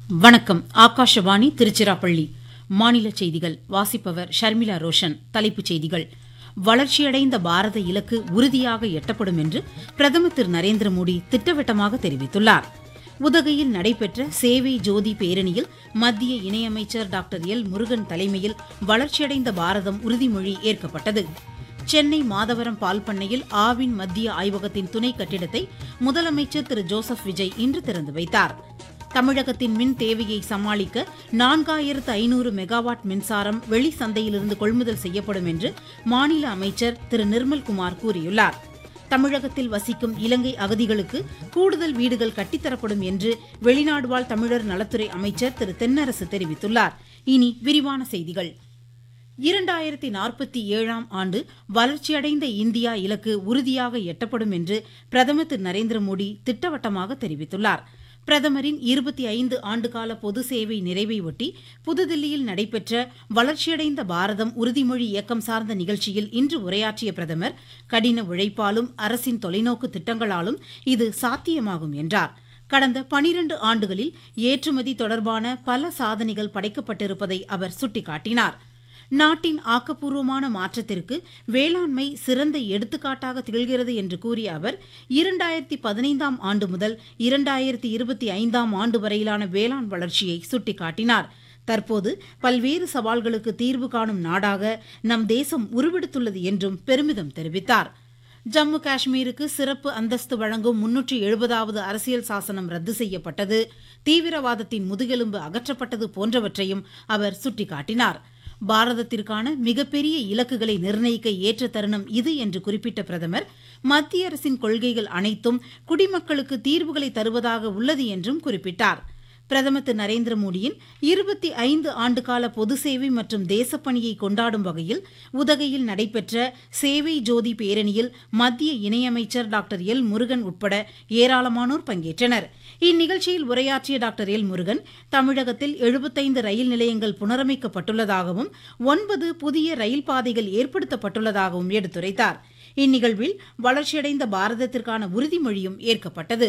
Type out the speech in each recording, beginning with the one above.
வணக்கம் ஆகாஷவாணி திருச்சிராப்பள்ளி மாநில செய்திகள் வாசிப்பவர் ஷர்மிளா ரோஷன் தலைப்புச் செய்திகள் வளர்ச்சியடைந்த பாரத இலக்கு உறுதியாக எட்டப்படும் என்று பிரதமர் திரு நரேந்திர மோடி திட்டவட்டமாக தெரிவித்துள்ளார் உதகையில் நடைபெற்ற சேவை ஜோதி பேரணியில் மத்திய இணையமைச்சர் டாக்டர் எல் முருகன் தலைமையில் வளர்ச்சியடைந்த பாரதம் உறுதிமொழி ஏற்கப்பட்டது சென்னை மாதவரம் பால் பண்ணையில் ஆவின் மத்திய ஆய்வகத்தின் துணை கட்டிடத்தை முதலமைச்சர் திரு ஜோசப் விஜய் இன்று திறந்து வைத்தார் தமிழகத்தின் மின் தேவையை சமாளிக்க நான்காயிரத்து ஐநூறு மெகாவாட் மின்சாரம் வெளி சந்தையிலிருந்து கொள்முதல் செய்யப்படும் என்று மாநில அமைச்சர் திரு நிர்மல்குமார் கூறியுள்ளார் தமிழகத்தில் வசிக்கும் இலங்கை அகதிகளுக்கு கூடுதல் வீடுகள் கட்டித்தரப்படும் என்று வெளிநாடு வாழ் தமிழர் நலத்துறை அமைச்சர் திரு தென்னரசு தெரிவித்துள்ளார் இனி விரிவான செய்திகள் இரண்டாயிரத்தி நாற்பத்தி ஏழாம் ஆண்டு வளர்ச்சியடைந்த இந்தியா இலக்கு உறுதியாக எட்டப்படும் என்று பிரதமர் திரு நரேந்திர மோடி திட்டவட்டமாக தெரிவித்துள்ளார் பிரதமரின் இருபத்தி ஐந்து ஆண்டுகால பொது சேவை நிறைவை ஒட்டி புதுதில்லியில் நடைபெற்ற வளர்ச்சியடைந்த பாரதம் உறுதிமொழி இயக்கம் சார்ந்த நிகழ்ச்சியில் இன்று உரையாற்றிய பிரதமர் கடின உழைப்பாலும் அரசின் தொலைநோக்கு திட்டங்களாலும் இது சாத்தியமாகும் என்றார் கடந்த பனிரண்டு ஆண்டுகளில் ஏற்றுமதி தொடர்பான பல சாதனைகள் படைக்கப்பட்டிருப்பதை அவர் சுட்டிக்காட்டினார் நாட்டின் ஆக்கப்பூர்வமான மாற்றத்திற்கு வேளாண்மை சிறந்த எடுத்துக்காட்டாக திகழ்கிறது என்று கூறிய அவர் இரண்டாயிரத்தி பதினைந்தாம் ஆண்டு முதல் இரண்டாயிரத்தி இருபத்தி ஐந்தாம் ஆண்டு வரையிலான வேளாண் வளர்ச்சியை சுட்டிக்காட்டினார் தற்போது பல்வேறு சவால்களுக்கு தீர்வு காணும் நாடாக நம் தேசம் உருவெடுத்துள்ளது என்றும் பெருமிதம் தெரிவித்தார் ஜம்மு காஷ்மீருக்கு சிறப்பு அந்தஸ்து வழங்கும் முன்னூற்றி எழுபதாவது அரசியல் சாசனம் ரத்து செய்யப்பட்டது தீவிரவாதத்தின் முதுகெலும்பு அகற்றப்பட்டது போன்றவற்றையும் அவர் சுட்டிக்காட்டினார் பாரதத்திற்கான மிகப்பெரிய இலக்குகளை நிர்ணயிக்க ஏற்ற தருணம் இது என்று குறிப்பிட்ட பிரதமர் மத்திய அரசின் கொள்கைகள் அனைத்தும் குடிமக்களுக்கு தீர்வுகளை தருவதாக உள்ளது என்றும் குறிப்பிட்டார் பிரதமர் திரு நரேந்திர மோடியின் இருபத்தி ஐந்து ஆண்டுகால பொது சேவை மற்றும் தேசப்பணியை கொண்டாடும் வகையில் உதகையில் நடைபெற்ற சேவை ஜோதி பேரணியில் மத்திய இணையமைச்சர் டாக்டர் எல் முருகன் உட்பட ஏராளமானோர் பங்கேற்றனர் இந்நிகழ்ச்சியில் உரையாற்றிய டாக்டர் எல் முருகன் தமிழகத்தில் எழுபத்தைந்து ரயில் நிலையங்கள் புனரமைக்கப்பட்டுள்ளதாகவும் ஒன்பது புதிய ரயில் பாதைகள் ஏற்படுத்தப்பட்டுள்ளதாகவும் எடுத்துரைத்தார் இந்நிகழ்வில் வளர்ச்சியடைந்த பாரதத்திற்கான உறுதிமொழியும் ஏற்கப்பட்டது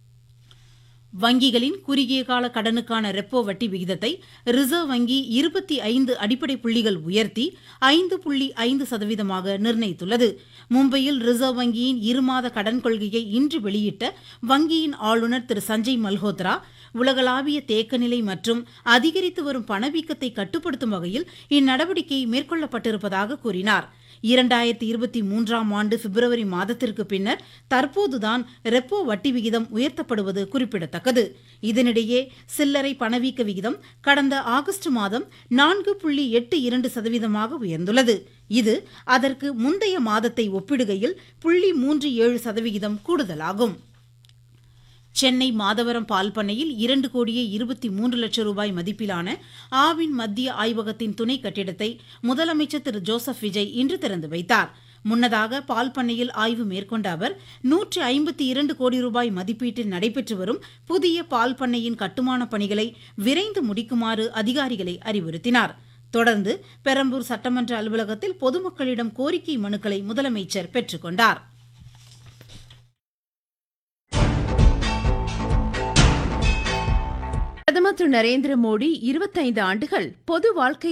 வங்கிகளின் குறுகிய கால கடனுக்கான ரெப்போ வட்டி விகிதத்தை ரிசர்வ் வங்கி இருபத்தி ஐந்து அடிப்படை புள்ளிகள் உயர்த்தி ஐந்து புள்ளி ஐந்து சதவீதமாக நிர்ணயித்துள்ளது மும்பையில் ரிசர்வ் வங்கியின் இருமாத கடன் கொள்கையை இன்று வெளியிட்ட வங்கியின் ஆளுநர் திரு சஞ்சய் மல்ஹோத்ரா உலகளாவிய தேக்கநிலை மற்றும் அதிகரித்து வரும் பணவீக்கத்தை கட்டுப்படுத்தும் வகையில் இந்நடவடிக்கை மேற்கொள்ளப்பட்டிருப்பதாக கூறினார் இரண்டாயிரத்தி இருபத்தி மூன்றாம் ஆண்டு பிப்ரவரி மாதத்திற்கு பின்னர் தற்போதுதான் ரெப்போ வட்டி விகிதம் உயர்த்தப்படுவது குறிப்பிடத்தக்கது இதனிடையே சில்லறை பணவீக்க விகிதம் கடந்த ஆகஸ்ட் மாதம் நான்கு புள்ளி எட்டு இரண்டு சதவீதமாக உயர்ந்துள்ளது இது அதற்கு முந்தைய மாதத்தை ஒப்பிடுகையில் புள்ளி மூன்று ஏழு சதவிகிதம் கூடுதலாகும் சென்னை மாதவரம் பால் பண்ணையில் இரண்டு கோடியே இருபத்தி மூன்று லட்சம் ரூபாய் மதிப்பிலான ஆவின் மத்திய ஆய்வகத்தின் துணை கட்டிடத்தை முதலமைச்சர் திரு ஜோசப் விஜய் இன்று திறந்து வைத்தார் முன்னதாக பால் பண்ணையில் ஆய்வு மேற்கொண்ட அவர் நூற்றி ஐம்பத்தி இரண்டு கோடி ரூபாய் மதிப்பீட்டில் நடைபெற்று வரும் புதிய பால் பண்ணையின் கட்டுமான பணிகளை விரைந்து முடிக்குமாறு அதிகாரிகளை அறிவுறுத்தினார் தொடர்ந்து பெரம்பூர் சட்டமன்ற அலுவலகத்தில் பொதுமக்களிடம் கோரிக்கை மனுக்களை முதலமைச்சர் பெற்றுக்கொண்டார் பிரதமர் திரு நரேந்திர மோடி இருபத்தைந்து ஆண்டுகள் பொது வாழ்க்கை